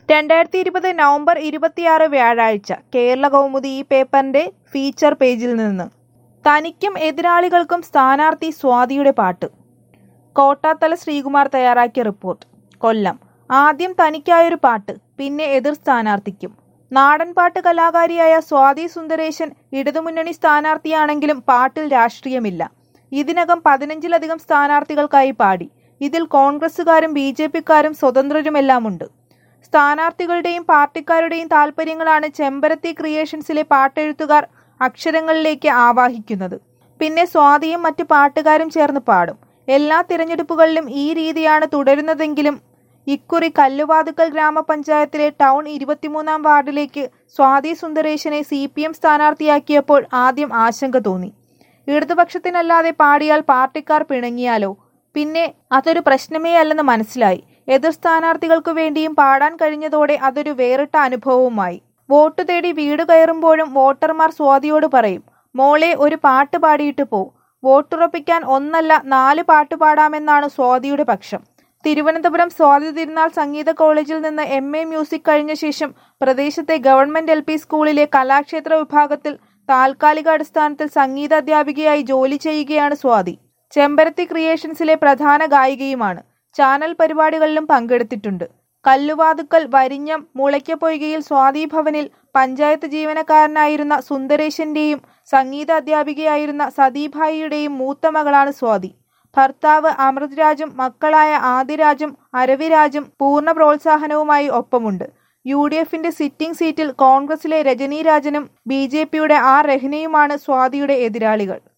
രണ്ടായിരത്തി ഇരുപത് നവംബർ ഇരുപത്തിയാറ് വ്യാഴാഴ്ച കേരള കൗമുദി ഈ പേപ്പറിന്റെ ഫീച്ചർ പേജിൽ നിന്ന് തനിക്കും എതിരാളികൾക്കും സ്ഥാനാർത്ഥി സ്വാതിയുടെ പാട്ട് കോട്ടാത്തല ശ്രീകുമാർ തയ്യാറാക്കിയ റിപ്പോർട്ട് കൊല്ലം ആദ്യം തനിക്കായൊരു പാട്ട് പിന്നെ എതിർ സ്ഥാനാർത്ഥിക്കും നാടൻ പാട്ട് കലാകാരിയായ സ്വാതി സുന്ദരേശൻ ഇടതുമുന്നണി സ്ഥാനാർത്ഥിയാണെങ്കിലും പാട്ടിൽ രാഷ്ട്രീയമില്ല ഇതിനകം പതിനഞ്ചിലധികം സ്ഥാനാർത്ഥികൾക്കായി പാടി ഇതിൽ കോൺഗ്രസുകാരും ബി ജെ പിക്കാരും സ്വതന്ത്രരുമെല്ലാമുണ്ട് സ്ഥാനാർത്ഥികളുടെയും പാർട്ടിക്കാരുടെയും താല്പര്യങ്ങളാണ് ചെമ്പരത്തി ക്രിയേഷൻസിലെ പാട്ടെഴുത്തുകാർ അക്ഷരങ്ങളിലേക്ക് ആവാഹിക്കുന്നത് പിന്നെ സ്വാതിയും മറ്റു പാട്ടുകാരും ചേർന്ന് പാടും എല്ലാ തിരഞ്ഞെടുപ്പുകളിലും ഈ രീതിയാണ് തുടരുന്നതെങ്കിലും ഇക്കുറി കല്ലുവാതുക്കൽ ഗ്രാമപഞ്ചായത്തിലെ ടൗൺ ഇരുപത്തിമൂന്നാം വാർഡിലേക്ക് സ്വാതി സുന്ദരേശനെ സി പി എം സ്ഥാനാർത്ഥിയാക്കിയപ്പോൾ ആദ്യം ആശങ്ക തോന്നി ഇടതുപക്ഷത്തിനല്ലാതെ പാടിയാൽ പാർട്ടിക്കാർ പിണങ്ങിയാലോ പിന്നെ അതൊരു പ്രശ്നമേ അല്ലെന്ന് മനസ്സിലായി എതിർ സ്ഥാനാർത്ഥികൾക്കു വേണ്ടിയും പാടാൻ കഴിഞ്ഞതോടെ അതൊരു വേറിട്ട അനുഭവവുമായി വോട്ട് തേടി വീട് കയറുമ്പോഴും വോട്ടർമാർ സ്വാതിയോട് പറയും മോളെ ഒരു പാട്ട് പാടിയിട്ട് പോ വോട്ടുറപ്പിക്കാൻ ഒന്നല്ല നാല് പാട്ട് പാടാമെന്നാണ് സ്വാതിയുടെ പക്ഷം തിരുവനന്തപുരം സ്വാതി തിരുനാൾ സംഗീത കോളേജിൽ നിന്ന് എം എ മ്യൂസിക് കഴിഞ്ഞ ശേഷം പ്രദേശത്തെ ഗവൺമെന്റ് എൽ പി സ്കൂളിലെ കലാക്ഷേത്ര വിഭാഗത്തിൽ താൽക്കാലിക അടിസ്ഥാനത്തിൽ സംഗീതാധ്യാപികയായി ജോലി ചെയ്യുകയാണ് സ്വാതി ചെമ്പരത്തി ക്രിയേഷൻസിലെ പ്രധാന ഗായികയുമാണ് ചാനൽ പരിപാടികളിലും പങ്കെടുത്തിട്ടുണ്ട് കല്ലുവാതുക്കൽ വരിഞ്ഞം മുളയ്ക്കപ്പൊയ്കയിൽ സ്വാതി ഭവനിൽ പഞ്ചായത്ത് ജീവനക്കാരനായിരുന്ന സുന്ദരേശന്റെയും സംഗീത അധ്യാപികയായിരുന്ന സതീഭായിയുടെയും മൂത്ത മകളാണ് സ്വാതി ഭർത്താവ് അമൃത് രാജും മക്കളായ ആദിരാജും അരവിരാജും പൂർണ്ണ പ്രോത്സാഹനവുമായി ഒപ്പമുണ്ട് യു ഡി എഫിന്റെ സിറ്റിംഗ് സീറ്റിൽ കോൺഗ്രസിലെ രജനി രാജനും ബി ജെ പിയുടെ ആർ രഹ്നയുമാണ് സ്വാതിയുടെ എതിരാളികൾ